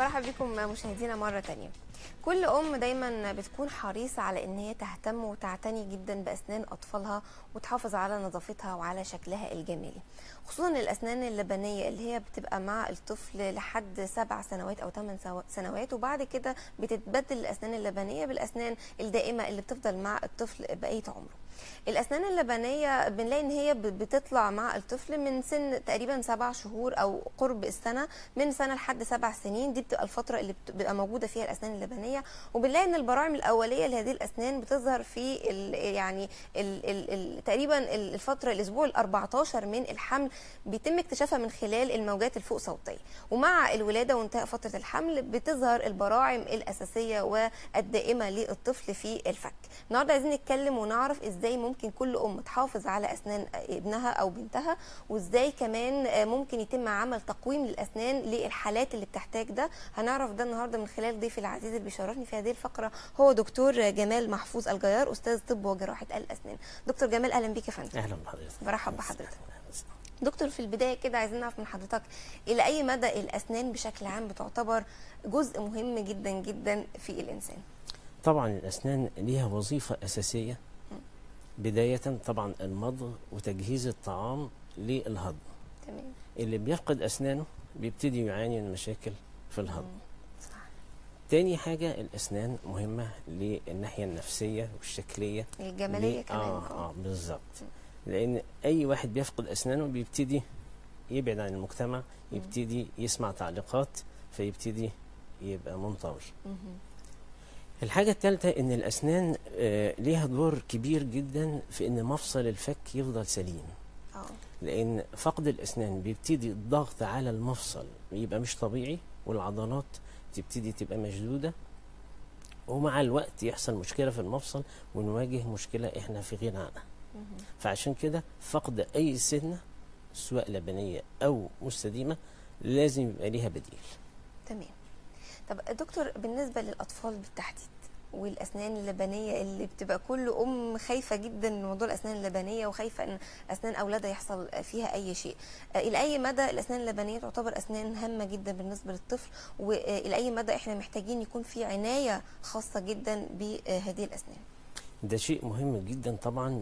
برحب بكم مشاهدينا مرة تانية كل أم دايما بتكون حريصة على إن هي تهتم وتعتني جدا بأسنان أطفالها وتحافظ على نظافتها وعلى شكلها الجمالي خصوصا الأسنان اللبنية اللي هي بتبقى مع الطفل لحد سبع سنوات أو ثمان سنوات وبعد كده بتتبدل الأسنان اللبنية بالأسنان الدائمة اللي بتفضل مع الطفل بقية عمره الاسنان اللبنيه بنلاقي ان هي بتطلع مع الطفل من سن تقريبا سبع شهور او قرب السنه من سنه لحد سبع سنين دي بتبقى الفتره اللي بتبقى موجوده فيها الاسنان اللبنيه وبنلاقي ان البراعم الاوليه لهذه الاسنان بتظهر في ال يعني ال ال ال تقريبا الفتره الاسبوع ال14 من الحمل بيتم اكتشافها من خلال الموجات الفوق صوتيه ومع الولاده وانتهاء فتره الحمل بتظهر البراعم الاساسيه والدائمه للطفل في الفك النهارده عايزين نتكلم ونعرف ازاي ممكن كل ام تحافظ على اسنان ابنها او بنتها وازاي كمان ممكن يتم عمل تقويم للاسنان للحالات اللي بتحتاج ده هنعرف ده النهارده من خلال ضيفي العزيز اللي بيشرفني في هذه الفقره هو دكتور جمال محفوظ الجيار استاذ طب وجراحه الاسنان دكتور جمال اهلا بيك يا فندم اهلا بحضرتك برحب بحضرتك دكتور في البدايه كده عايزين نعرف من حضرتك الى اي مدى الاسنان بشكل عام بتعتبر جزء مهم جدا جدا في الانسان طبعا الاسنان ليها وظيفه اساسيه بدايه طبعا المضغ وتجهيز الطعام للهضم تمام اللي بيفقد اسنانه بيبتدي يعاني من مشاكل في الهضم صح تاني حاجة الأسنان مهمة للناحية النفسية والشكلية الجماليه ليه- كمان آه, آه بالظبط لأن أي واحد بيفقد أسنانه بيبتدي يبعد عن المجتمع يبتدي يسمع تعليقات فيبتدي يبقى منطوي مهم. الحاجة الثالثة إن الأسنان آه ليها دور كبير جدا في إن مفصل الفك يفضل سليم اه لأن فقد الأسنان بيبتدي الضغط على المفصل يبقى مش طبيعي والعضلات تبتدي تبقى مشدودة ومع الوقت يحصل مشكلة في المفصل ونواجه مشكلة إحنا في غنى عنها مهم. فعشان كده فقد أي سنة سواء لبنية أو مستديمة لازم يبقى ليها بديل تمام طب دكتور بالنسبه للاطفال بالتحديد والاسنان اللبنيه اللي بتبقى كل ام خايفه جدا من موضوع الاسنان اللبنيه وخايفه ان اسنان اولادها يحصل فيها اي شيء آه، الى اي مدى الاسنان اللبنيه تعتبر اسنان هامه جدا بالنسبه للطفل والى اي مدى احنا محتاجين يكون في عنايه خاصه جدا بهذه الاسنان ده شيء مهم جدا طبعا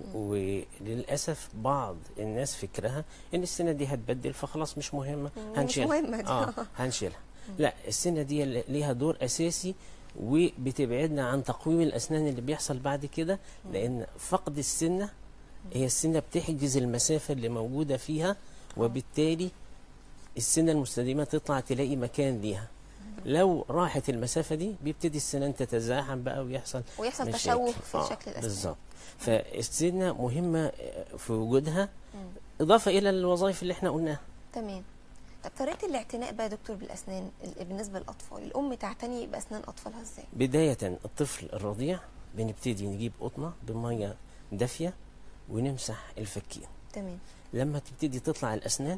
وللاسف بعض الناس فكرها ان السنه دي هتبدل فخلاص مش مهمه مش هنشيلها مهمة دي. اه هنشيلها لا السنه دي ليها دور اساسي وبتبعدنا عن تقويم الاسنان اللي بيحصل بعد كده لان فقد السنه هي السنه بتحجز المسافه اللي موجوده فيها وبالتالي السنه المستديمه تطلع تلاقي مكان ليها لو راحت المسافه دي بيبتدي السنان تتزاحم بقى ويحصل ويحصل مشاكل. تشوه في آه، شكل الاسنان بالظبط فالسنه مهمه في وجودها اضافه الى الوظائف اللي احنا قلناها تمام طب طريقه الاعتناء بقى يا دكتور بالاسنان ال- بالنسبه للاطفال الام تعتني باسنان اطفالها ازاي بدايه الطفل الرضيع بنبتدي نجيب قطنه بميه دافيه ونمسح الفكين تمام لما تبتدي تطلع الاسنان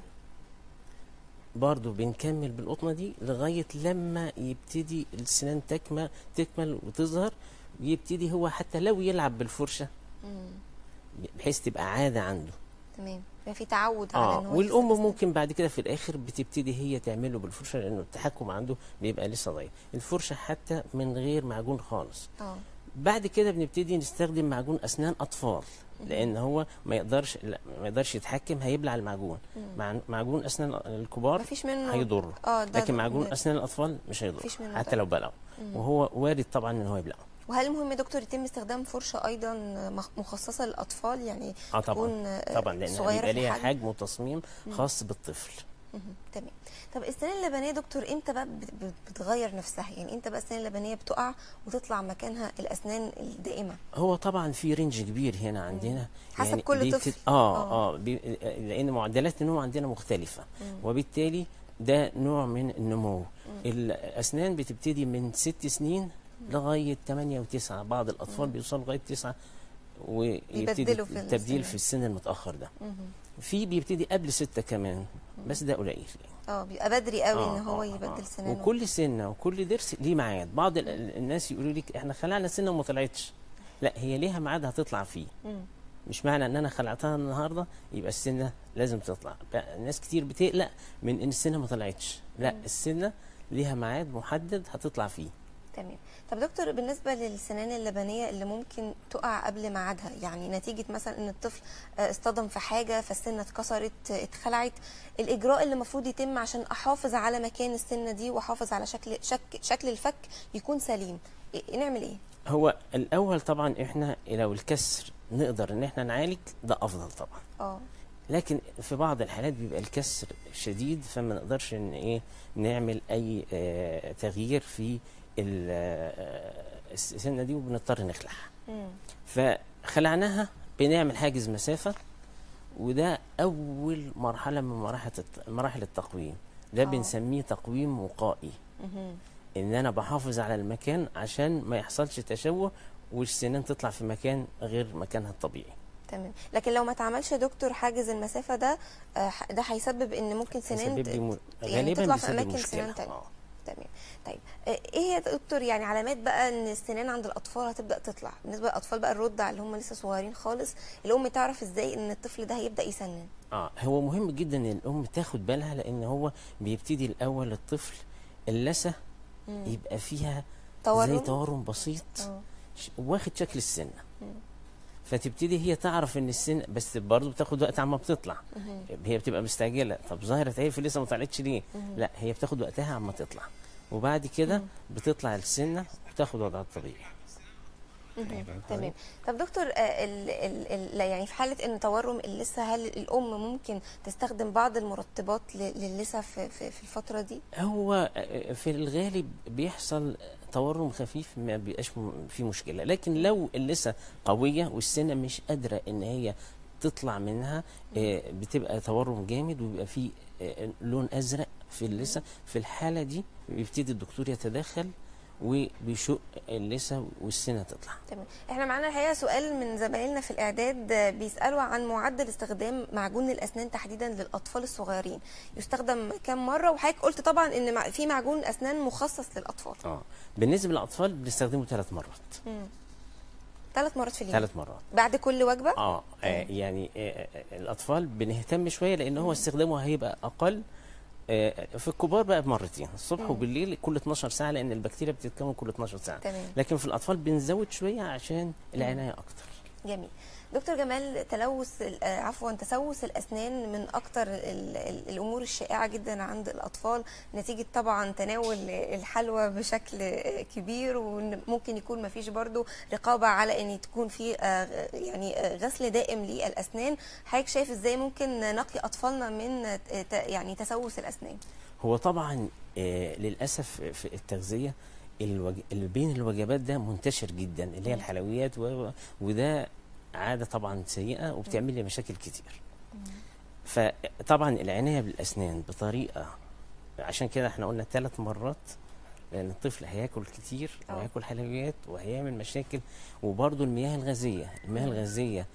برضو بنكمل بالقطنه دي لغايه لما يبتدي السنان تكمل تكمل وتظهر يبتدي هو حتى لو يلعب بالفرشه مم. بحيث تبقى عاده عنده تمام يبقى في تعود على اه ان هو والام يغسل أسنانه. ممكن بعد كده في الاخر بتبتدي هي تعمله بالفرشه لانه التحكم عنده بيبقى لسه ضعيف الفرشه حتى من غير معجون خالص اه بعد كده بنبتدي نستخدم معجون اسنان اطفال لان هو ما يقدرش لا ما يقدرش يتحكم هيبلع المعجون مع معجون اسنان الكبار مفيش منه هيضر اه ده لكن معجون ده- اسنان الاطفال مش هيضر مفيش منه حتى ضرر. لو بلعه وهو وارد طبعا ان هو يبلعه وهل مهم يا دكتور يتم استخدام فرشه ايضا مخ- مخصصه للاطفال يعني اه تكون طبعا آه، طبعا لان صغيره بيبقى في ليها الحجم حجم وتصميم خاص بالطفل مهم. تمام طب السنان اللبنيه يا دكتور امتى بقى بت- بت- بتغير نفسها يعني امتى بقى السنان اللبنيه بتقع وتطلع مكانها الاسنان الدائمه هو طبعا في رينج كبير هنا عندنا حسب كل دي طفل. بتت- اه آه. اه بي... لان معدلات النمو عندنا مختلفه وبالتالي ده نوع من النمو الاسنان بتبتدي من ست سنين لغايه 8 و9 بعض الاطفال بيوصلوا لغايه 9 ويبتدي بيبدلوا في التبديل السن. في السن المتاخر ده مهم. في بيبتدي قبل ستة كمان بس ده قليل اه بيبقى بدري قوي آه، ان هو آه، يبدل آه. سنانه وكل سنه وكل ضرس ليه ميعاد بعض ال- ال- الناس يقولوا لك احنا خلعنا سنه وما طلعتش لا هي ليها ميعاد هتطلع فيه مم. مش معنى ان انا خلعتها النهارده يبقى السنه لازم تطلع بقى ناس كتير بتقلق من ان السنه ما طلعتش لا السنه ليها ميعاد محدد هتطلع فيه تمام طب دكتور بالنسبه للسنان اللبنيه اللي ممكن تقع قبل ميعادها يعني نتيجه مثلا ان الطفل آه، اصطدم في حاجه فالسنه اتكسرت آه، اتخلعت الاجراء اللي المفروض يتم عشان احافظ على مكان السنه دي واحافظ على شكل شك شكل الفك يكون سليم إيه- نعمل ايه هو الاول طبعا احنا لو الكسر نقدر ان احنا نعالج ده افضل طبعا اه لكن في بعض الحالات بيبقى الكسر شديد فما نقدرش ان ايه نعمل اي آه تغيير في ال- آه، السنه دي وبنضطر نخلعها مم. فخلعناها بنعمل حاجز مسافه وده اول مرحله من مراحل الت- مراحل التقويم ده آه. بنسميه تقويم وقائي مهم. ان انا بحافظ على المكان عشان ما يحصلش تشوه والسنان تطلع في مكان غير مكانها الطبيعي تمام لكن لو ما اتعملش يا دكتور حاجز المسافه ده آه، ح- ده هيسبب ان ممكن سنان هيسبب لي م... يعني غالبا تطلع في بيسبب أماكن مشكلة. سنان تانية. آه. تمام طيب آه، ايه هي يا دكتور يعني علامات بقى ان السنان عند الاطفال هتبدا تطلع بالنسبه للاطفال بقى الرضع اللي هم لسه صغيرين خالص الام تعرف ازاي ان الطفل ده هيبدا يسنن اه هو مهم جدا ان الام تاخد بالها لان هو بيبتدي الاول الطفل اللثه مم. يبقى فيها تورم زي تورم بسيط آه. ش- واخد شكل السنه مم. فتبتدي هي تعرف ان السن بس برضه بتاخد وقت عما بتطلع مهم. هي بتبقى مستعجله طب ظاهره هي في لسه ما طلعتش ليه مهم. لا هي بتاخد وقتها عما تطلع وبعد كده بتطلع السنه وتاخد وضعها الطبيعي مهم. تمام طب دكتور آه، ال ال ال لا يعني في حاله ان تورم اللثه هل الام ممكن تستخدم بعض المرطبات ل- للثه في, في, في الفتره دي هو في الغالب بيحصل تورم خفيف ما بيبقاش م- في مشكله لكن لو اللثه قويه والسنه مش قادره ان هي تطلع منها آه، بتبقى تورم جامد وبيبقى في آه، لون ازرق في اللثه في الحاله دي بيبتدي الدكتور يتدخل وبيشق اللثه والسنه تطلع تمام احنا معانا الحقيقه سؤال من زمايلنا في الاعداد آه، بيسالوا عن معدل استخدام معجون الاسنان تحديدا للاطفال الصغيرين يستخدم كم مره وحضرتك قلت طبعا ان مع- في معجون اسنان مخصص للاطفال اه بالنسبه للاطفال بنستخدمه ثلاث مرات ثلاث مرات في اليوم ثلاث مرات بعد كل وجبه اه آه، يعني آه، آه، الاطفال بنهتم شويه لان هو استخدامه هيبقى اقل آه، في الكبار بقى بمرتين الصبح وبالليل كل 12 ساعه لان البكتيريا بتتكون كل 12 ساعه تمام. لكن في الاطفال بنزود شويه عشان العنايه اكتر جميل دكتور جمال تلوث ال- آه، عفوا تسوس الاسنان من اكتر ال- ال- الامور الشائعه جدا عند الاطفال نتيجه طبعا تناول الحلوى بشكل آه، كبير وممكن يكون ما فيش برضو رقابه على ان تكون في آه، يعني آه، غسل دائم للاسنان حضرتك شايف ازاي ممكن نقي اطفالنا من آه، ت- يعني تسوس الاسنان هو طبعا آه، للاسف في التغذيه الوج... اللي بين الوجبات ده منتشر جدا اللي هي الحلويات و... وده عاده طبعا سيئه وبتعمل لي مشاكل كتير فطبعا العنايه بالاسنان بطريقه عشان كده احنا قلنا ثلاث مرات لان الطفل هياكل كتير أه. وهياكل حلويات وهيعمل مشاكل وبرضه المياه الغازيه المياه الغازيه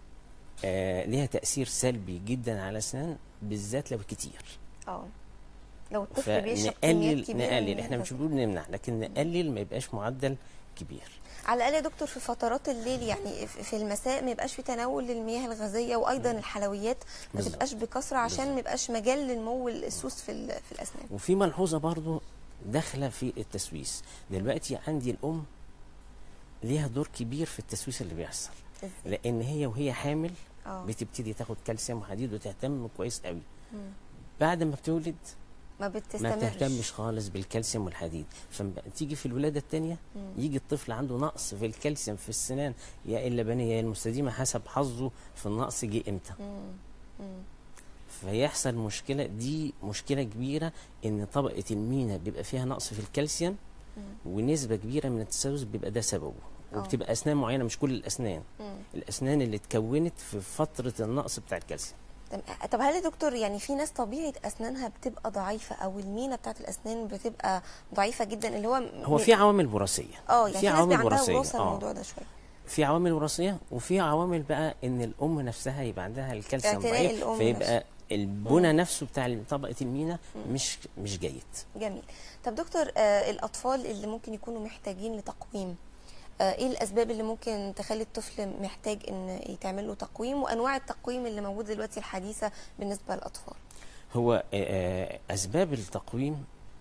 آه ليها تاثير سلبي جدا على الاسنان بالذات لو كتير اه لو الطفل بيشرب كميات فنقلل كبيره من نقلل احنا مش الغازات. بنقول نمنع لكن نقلل ما يبقاش معدل كبير على الاقل يا دكتور في فترات الليل يعني في في المساء ما يبقاش في تناول للمياه الغازيه وايضا الحلويات ما بالظبط. تبقاش بكثره عشان بالظبط. ما يبقاش مجال للمو السوس في ال- في الاسنان وفي ملحوظه برضو داخله في التسويس دلوقتي عندي الام ليها دور كبير في التسويس اللي بيحصل إزاي؟ لان هي وهي حامل اه بتبتدي تاخد كالسيوم وحديد وتهتم كويس قوي مم. بعد ما بتولد ما ما بتستمرش بتهتمش خالص بالكالسيوم والحديد فتيجي في الولاده الثانيه يجي الطفل عنده نقص في الكالسيوم في السنان يا اللبنيه يا المستديمه حسب حظه في النقص جه امتى مم. مم. فيحصل مشكله دي مشكله كبيره ان طبقه المينا بيبقى فيها نقص في الكالسيوم ونسبه كبيره من التسوس بيبقى ده سببه آه. وبتبقى اسنان معينه مش كل الاسنان مم. الاسنان اللي اتكونت في فتره النقص بتاع الكالسيوم تمام. طب هل يا دكتور يعني في ناس طبيعه اسنانها بتبقى ضعيفه او المينا بتاعت الاسنان بتبقى ضعيفه جدا اللي هو هو في عوامل وراثيه اه يعني في ناس بيبقى عندها وراثيه وراثه آه. الموضوع ده شويه في عوامل وراثيه وفي عوامل بقى ان الام نفسها يبقى عندها الكالسيوم اعتناء ضعيف الأم فيبقى البنى نفسه بتاع طبقه المينا مش مش جيد جميل طب دكتور آه الاطفال اللي ممكن يكونوا محتاجين لتقويم آه ايه الاسباب اللي ممكن تخلي الطفل محتاج ان يتعمل له تقويم وانواع التقويم اللي موجوده دلوقتي الحديثه بالنسبه للاطفال هو آه، آه، اسباب التقويم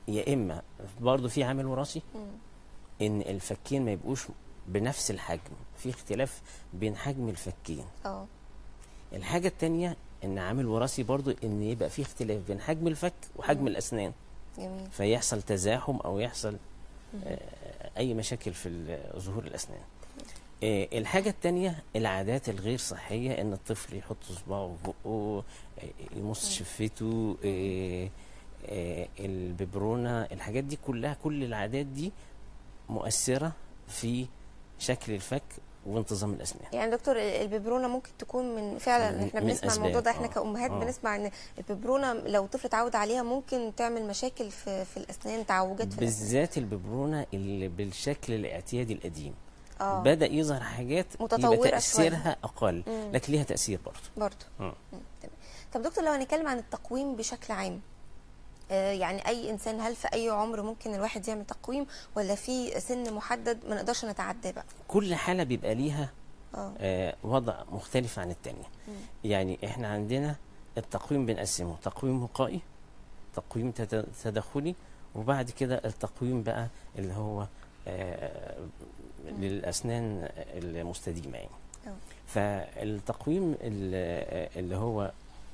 يا اما برضه في عامل وراثي مم. ان الفكين ما يبقوش بنفس الحجم في اختلاف بين حجم الفكين اه الحاجه التانية ان عامل وراثي برضه ان يبقى في اختلاف بين حجم الفك وحجم الاسنان جميل فيحصل تزاحم او يحصل آه، اي مشاكل في ال- ظهور الاسنان آه، الحاجة التانية العادات الغير صحية ان الطفل يحط صباعه في بقه آه، يمص شفته آه، آه، الببرونة الحاجات دي كلها كل العادات دي مؤثرة في شكل الفك وانتظام الاسنان يعني دكتور ال- الببرونه ممكن تكون من فعلا من- احنا من بنسمع الموضوع أسباب، ده احنا آه. كأمهات آه. بنسمع ان الببرونه لو طفل اتعود عليها ممكن تعمل مشاكل في في الاسنان تعوجات في الاسنان بالذات الببرونة اللي بالشكل الاعتيادي القديم اه بدأ يظهر حاجات متطورة يبقى شوية. تأثيرها أقل مم. لكن ليها تأثير برضه برضه مم. مم، تمام طب دكتور لو هنتكلم عن التقويم بشكل عام آه، يعني اي انسان هل في اي عمر ممكن الواحد يعمل تقويم ولا في سن محدد ما نقدرش نتعداه بقى كل حالة بيبقى ليها اه آه، وضع مختلف عن التانية يعني احنا عندنا التقويم بنقسمه تقويم وقائي تقويم تد- تدخلي وبعد كده التقويم بقى اللي هو آه، للأسنان المستديمة يعني آه. فالتقويم ال- اللي هو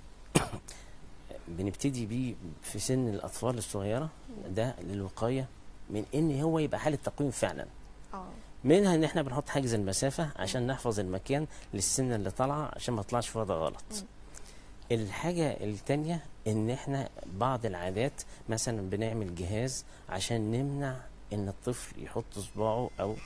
بنبتدي بيه في سن الأطفال الصغيرة ده للوقاية من إن هو يبقى حالة تقويم فعلا اه منها ان احنا بنحط حاجز المسافه عشان نحفظ المكان للسنه اللي طالعه عشان ما تطلعش في وضع غلط الحاجه التانية ان احنا بعض العادات مثلا بنعمل جهاز عشان نمنع ان الطفل يحط صباعه او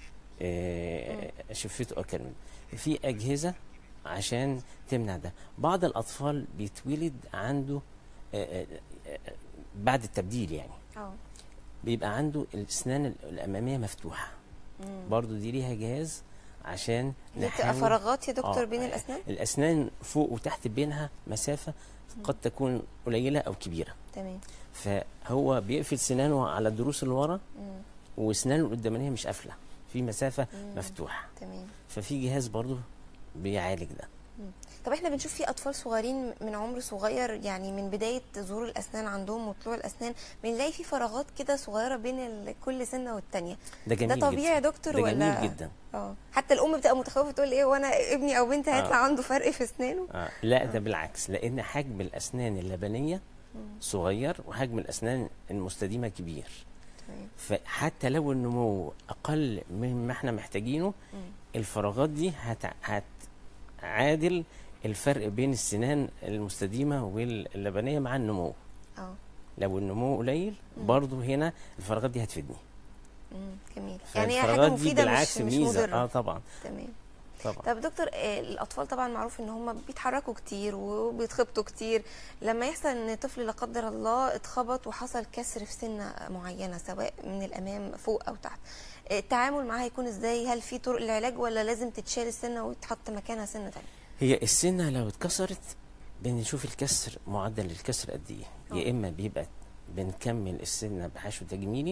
آه، شفته او كلمه في اجهزه عشان تمنع ده بعض الاطفال بيتولد عنده آه، آه، آه، بعد التبديل يعني اه بيبقى عنده الاسنان الاماميه مفتوحه مم. برضو دي ليها جهاز عشان دي بتبقى نحاول فراغات يا دكتور آه، بين آه، الاسنان الاسنان فوق وتحت بينها مسافه قد تكون قليله او كبيره تمام فهو بيقفل سنانه على الضروس اللي ورا مم. وسنانه القدامانيه مش قافله في مسافه مم. مفتوحه تمام ففي جهاز برضو بيعالج ده طب احنا بنشوف في اطفال صغيرين من عمر صغير يعني من بدايه ظهور الاسنان عندهم وطلوع الاسنان بنلاقي في فراغات كده صغيره بين ال- كل سنه والتانيه ده جميل ده طبيعي يا جدا. دكتور ده ولا جميل جدا اه حتى الام بتبقى متخوفه تقول ايه وانا ابني او بنتي هيطلع آه. عنده فرق في اسنانه آه. لا ده بالعكس لان حجم الاسنان اللبنيه صغير وحجم الاسنان المستديمه كبير تمام فحتى لو النمو اقل مما احنا محتاجينه مم. الفراغات دي هت... هتعادل الفرق بين السنان المستديمه واللبنيه مع النمو اه لو النمو قليل برضو هنا الفراغات دي هتفيدني مم. جميل يعني هي حاجه فالفراغات دي مفيده بالعكس مش مش ميزه مضره اه طبعا تمام طبعا طب دكتور آه، الاطفال طبعا معروف ان هم بيتحركوا كتير وبيتخبطوا كتير لما يحصل ان طفل لا قدر الله اتخبط وحصل كسر في سنه معينه سواء من الامام فوق او تحت آه، التعامل معاها هيكون ازاي هل في طرق للعلاج ولا لازم تتشال السنه ويتحط مكانها سنه تانية هي السنه لو اتكسرت بنشوف الكسر معدل الكسر قد ايه يا آه. اما بيبقى بنكمل السنه بحشو تجميلي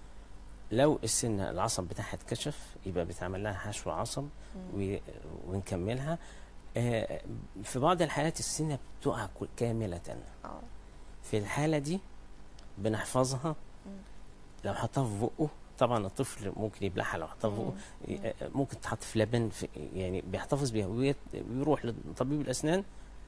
لو السنه العصب بتاعها اتكشف يبقى بيتعمل لها حشو عصب و- ونكملها آه، في بعض الحالات السنه بتقع ك- كامله اه في الحاله دي بنحفظها لو حطها في بقه طبعا الطفل ممكن يبلعها لو حطها في بقه ي- آه، ممكن تحط في لبن في يعني بيحتفظ بيها ويت- ويروح لطبيب الاسنان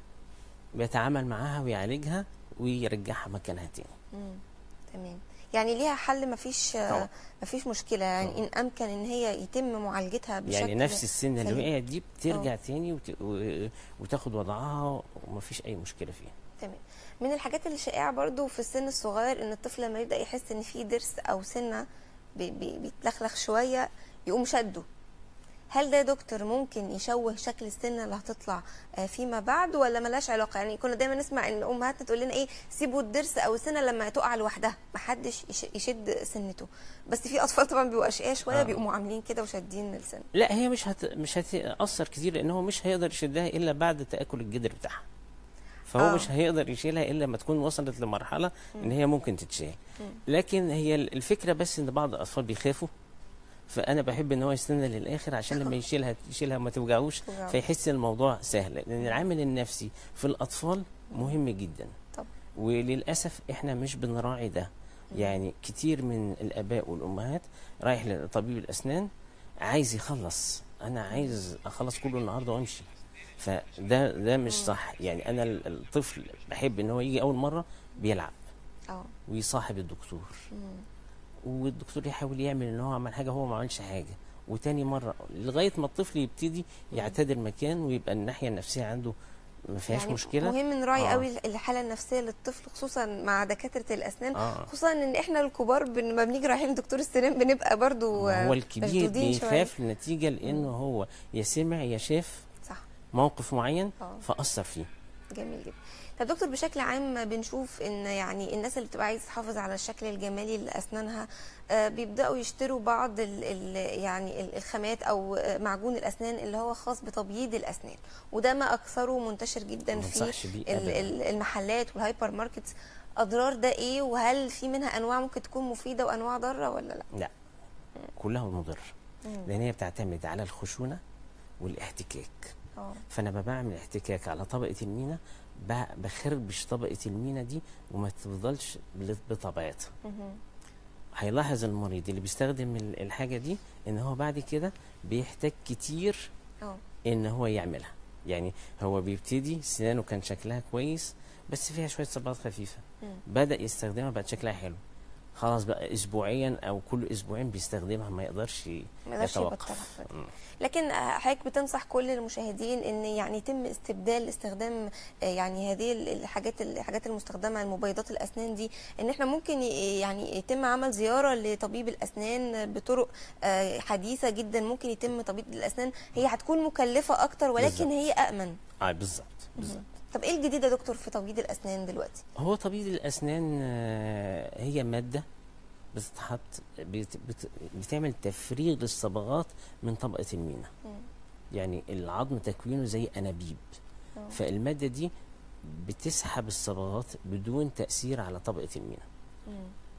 بيتعامل معاها ويعالجها ويرجعها مكانها تاني مم. تمام يعني ليها حل مفيش آه، طبعا. مفيش مشكله يعني ان امكن ان هي يتم معالجتها بشكل يعني نفس السنه اللي سليم. وقعت دي بترجع تاني وت... و... وتاخد وضعها ومفيش اي مشكله فيها تمام من الحاجات اللي شائعه برضو في السن الصغير ان الطفل لما يبدا يحس ان في ضرس او سنه بي- بي- بيتلخلخ شويه يقوم شده هل ده يا دكتور ممكن يشوه شكل السنه اللي هتطلع آه، فيما بعد ولا ملهاش علاقه يعني كنا دايما نسمع ان امهاتنا تقول لنا ايه سيبوا الضرس او السنه لما تقع لوحدها محدش يش- يشد سنته بس في اطفال طبعا بيبقوا اشقياء شويه آه. بيقوموا عاملين كده وشادين السن لا هي مش هت... مش هتاثر كتير لان هو مش هيقدر يشدها الا بعد تاكل الجدر بتاعها فهو آه. مش هيقدر يشيلها الا لما تكون وصلت لمرحله ان هي ممكن تتشال لكن هي الفكره بس ان بعض الاطفال بيخافوا فانا بحب ان هو يستنى للاخر عشان لما يشيلها يشيلها ما توجعوش توجعوش. فيحس الموضوع سهل لان العامل النفسي في الاطفال مهم جدا طب وللاسف احنا مش بنراعي ده يعني كتير من الاباء والامهات رايح لطبيب الاسنان عايز يخلص انا عايز اخلص كله النهارده وامشي فده ده مش صح يعني انا ال- الطفل بحب ان هو يجي اول مره بيلعب اه ويصاحب الدكتور مم. والدكتور يحاول يعمل ان هو عمل حاجه هو ما عملش حاجه وتاني مره لغايه ما الطفل يبتدي يعتدل مكان ويبقى الناحيه النفسيه عنده ما فيهاش يعني مشكله مهم نراعي آه. قوي الحاله النفسيه للطفل خصوصا مع دكاتره الاسنان آه. خصوصا ان احنا الكبار بن- لما بنيجي رايحين لدكتور السنان بنبقى برضو ما هو آه، الكبير مشدودين شوية. بيخاف نتيجه لانه هو يا سمع يا شاف صح موقف معين آه. فاثر فيه جميل جدا طب دكتور بشكل عام بنشوف ان يعني الناس اللي بتبقى عايزه تحافظ على الشكل الجمالي لاسنانها آه، بيبداوا يشتروا بعض ال ال يعني ال- الخامات او آه، معجون الاسنان اللي هو خاص بتبييض الاسنان وده ما اكثره منتشر جدا ما في انصحش بيه ال- أبداً. ال- المحلات والهايبر ماركتس اضرار ده ايه وهل في منها انواع ممكن تكون مفيده وانواع ضاره ولا لا لا كلها مضر لان هي بتعتمد على الخشونه والاحتكاك اه فانا لما بعمل احتكاك على طبقه المينا ب- بخربش طبقه المينا دي وما تفضلش بل- بطبيعتها مهم. هيلاحظ المريض اللي بيستخدم ال- الحاجه دي ان هو بعد كده بيحتاج كتير اه ان هو يعملها يعني هو بيبتدي سنانه كان شكلها كويس بس فيها شويه صبغات خفيفه مم. بدا يستخدمها بقت شكلها حلو خلاص بقى اسبوعيا او كل اسبوعين بيستخدمها ما يقدرش ما يقدرش يتوقف يبطلها. مم. لكن آه، حضرتك بتنصح كل المشاهدين ان يعني يتم استبدال استخدام آه، يعني هذه ال- الحاجات الحاجات المستخدمه المبيضات الاسنان دي ان احنا ممكن ي- يعني يتم عمل زياره لطبيب الاسنان بطرق آه، حديثه جدا ممكن يتم طبيب الاسنان هي هتكون مكلفه اكتر ولكن بالظبط. هي امن اه بالظبط بالظبط طب ايه الجديد يا دكتور في تبييض الاسنان دلوقتي هو تبييض الاسنان آه، هي ماده بتتحط بت بت بتعمل تفريغ للصبغات من طبقه المينا مم. يعني العظم تكوينه زي انابيب آه. فالماده دي بتسحب الصبغات بدون تاثير على طبقه المينا مم.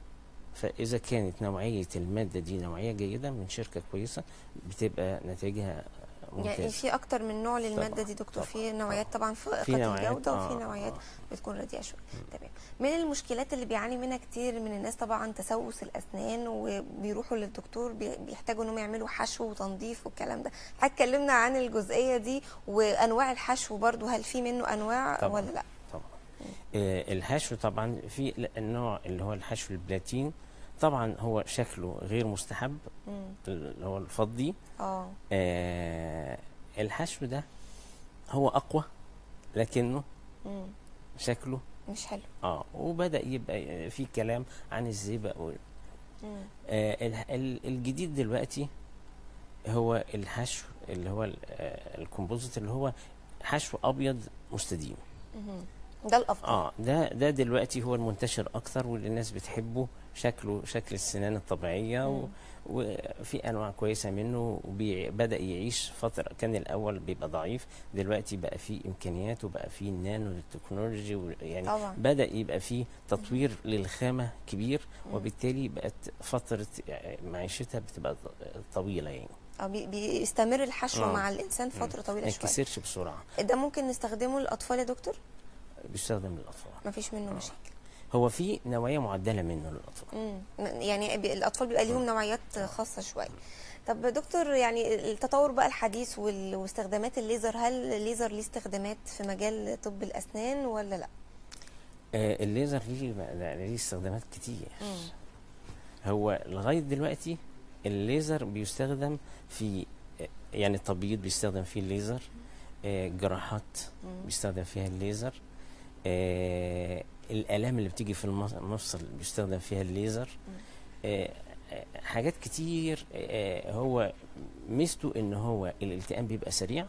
فاذا كانت نوعيه الماده دي نوعيه جيده من شركه كويسه بتبقى نتائجها يعني ممتازه في اكتر من نوع للماده طبعاً، دي دكتور طبعاً، في نوعيات طبعا فائقه في نوعيات، الجوده وفي آه، نوعيات آه. بتكون رديئه شويه تمام من المشكلات اللي بيعاني منها كتير من الناس طبعا تسوس الاسنان وبيروحوا للدكتور بي- بيحتاجوا انهم يعملوا حشو وتنظيف والكلام ده اتكلمنا عن الجزئيه دي وانواع الحشو برضو هل في منه انواع طبعاً. ولا لا طبعا آه الحشو طبعا في ل- النوع اللي هو الحشو البلاتين طبعا هو شكله غير مستحب مم. اللي هو الفضي اه آه الحشو ده هو اقوى لكنه مم. شكله مش حلو اه وبدا يبقى في كلام عن الزئبق وال- مم. آه ال- ال- الجديد دلوقتي هو الحشو اللي هو ال- آه، الكومبوزيت اللي هو حشو ابيض مستديم مم. ده الافضل اه ده ده دلوقتي هو المنتشر اكتر واللي الناس بتحبه شكله شكل السنان الطبيعيه و... مم. وفي انواع كويسه منه وبدا يعيش فتره كان الاول بيبقى ضعيف دلوقتي بقى فيه امكانيات وبقى فيه النانو التكنولوجي و- يعني طبعا. بدا يبقى فيه تطوير للخامه كبير مم. وبالتالي بقت فتره معيشتها بتبقى طويله يعني اه بي- بيستمر الحشو آه. مع الانسان فتره ما طويله شويه يتكسرش بسرعه ده ممكن نستخدمه للاطفال يا دكتور بيستخدم للاطفال ما فيش منه مشاكل هو في نوعيه معدله منه للاطفال مم. يعني بي- الاطفال بيبقى ليهم نوعيات خاصه شويه طب دكتور يعني التطور بقى الحديث وال- واستخدامات الليزر هل الليزر ليه استخدامات في مجال طب الاسنان ولا لا آه، الليزر ليه لا، ليه استخدامات كتير مم. هو لغايه دلوقتي الليزر بيستخدم في آه، يعني التبييض بيستخدم فيه الليزر آه، جراحات مم. بيستخدم فيها الليزر آه، الالام اللي بتيجي في المص- المفصل بيستخدم فيها الليزر آه، آه، حاجات كتير آه، هو ميزته ان هو الالتئام بيبقى سريع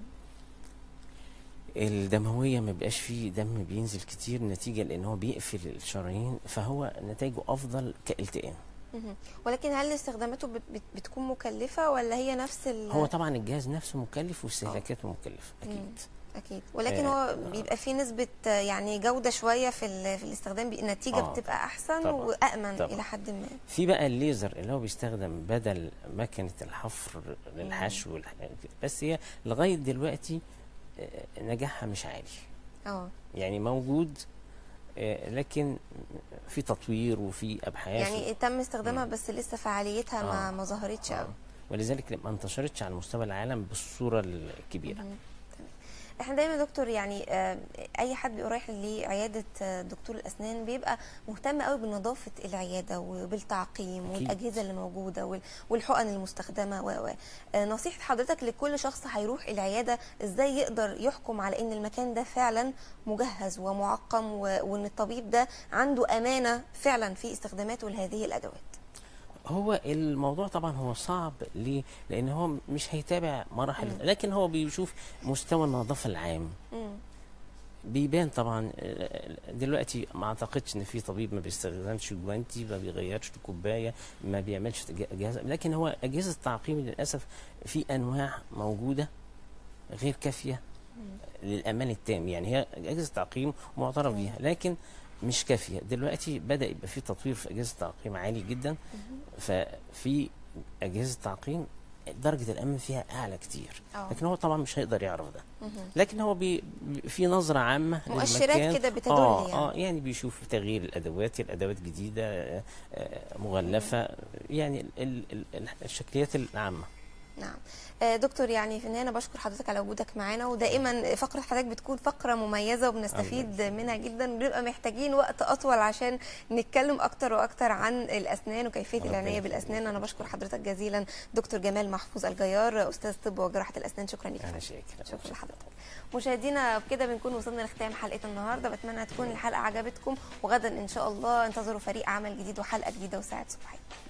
الدمويه ما بيبقاش فيه دم بينزل كتير نتيجه لان هو بيقفل الشرايين فهو نتائجه افضل كالتئام مهم. ولكن هل استخداماته بت- بت- بتكون مكلفه ولا هي نفس ال هو طبعا الجهاز نفسه مكلف واستهلاكاته مكلفه اكيد اكيد ولكن آه، هو بيبقى فيه نسبه آه، يعني جوده شويه في ال- في الاستخدام بي- النتيجه آه، بتبقى احسن طبعاً، وامن طبعاً. الى حد ما في بقى الليزر اللي هو بيستخدم بدل مكنه الحفر للحشو والح- بس هي لغايه دلوقتي آه، نجاحها مش عالي اه يعني موجود آه، لكن في تطوير وفي ابحاث يعني تم استخدامها بس لسه فعاليتها ما آه. ما ظهرتش آه. قوي ولذلك ما انتشرتش على مستوى العالم بالصوره الكبيره احنا دايما يا دكتور يعني آه، اي حد بيبقى رايح لعياده آه، دكتور الاسنان بيبقى مهتم قوي بنظافه العياده وبالتعقيم أكيد. والاجهزه اللي موجوده وال- والحقن المستخدمه و و آه، نصيحه حضرتك لكل شخص هيروح العياده ازاي يقدر يحكم على ان المكان ده فعلا مجهز ومعقم و- وان الطبيب ده عنده امانه فعلا في استخداماته لهذه الادوات هو الموضوع طبعا هو صعب ليه؟ لان هو مش هيتابع مراحل لكن هو بيشوف مستوى النظافه العام مم. بيبان طبعا آه، دلوقتي ما اعتقدش ان في طبيب ما بيستخدمش جوانتي ما بيغيرش الكوبايه ما بيعملش جهاز لكن هو اجهزه التعقيم للاسف في انواع موجوده غير كافيه للامان التام يعني هي اجهزه تعقيم معترف بيها لكن مش كافيه دلوقتي بدا يبقى في تطوير في اجهزه التعقيم عالي جدا ففي اجهزه تعقيم درجه الامان فيها اعلى كتير آه. لكن هو طبعا مش هيقدر يعرف ده مهم. لكن هو بي بي- في نظرة عامة مؤشرات للمكان. كده بتدل آه يعني. اه يعني بيشوف تغيير الادوات الادوات جديدة آه، آه، مغلفة يعني ال ال ال الشكليات العامة نعم آه، دكتور يعني في النهايه انا بشكر حضرتك على وجودك معانا ودائما فقره حضرتك بتكون فقره مميزه وبنستفيد منها جدا بنبقى محتاجين وقت اطول عشان نتكلم اكتر واكتر عن الاسنان وكيفيه ربنا العنايه يخليك. بالاسنان انا بشكر حضرتك جزيلا دكتور جمال محفوظ الجيار استاذ طب وجراحه الاسنان شكرا لك أنا شاكر شكرا لحضرتك مشاهدينا بكده بنكون وصلنا لختام حلقه النهارده بتمنى تكون الحلقه عجبتكم وغدا ان شاء الله انتظروا فريق عمل جديد وحلقه جديده وساعه صبحيه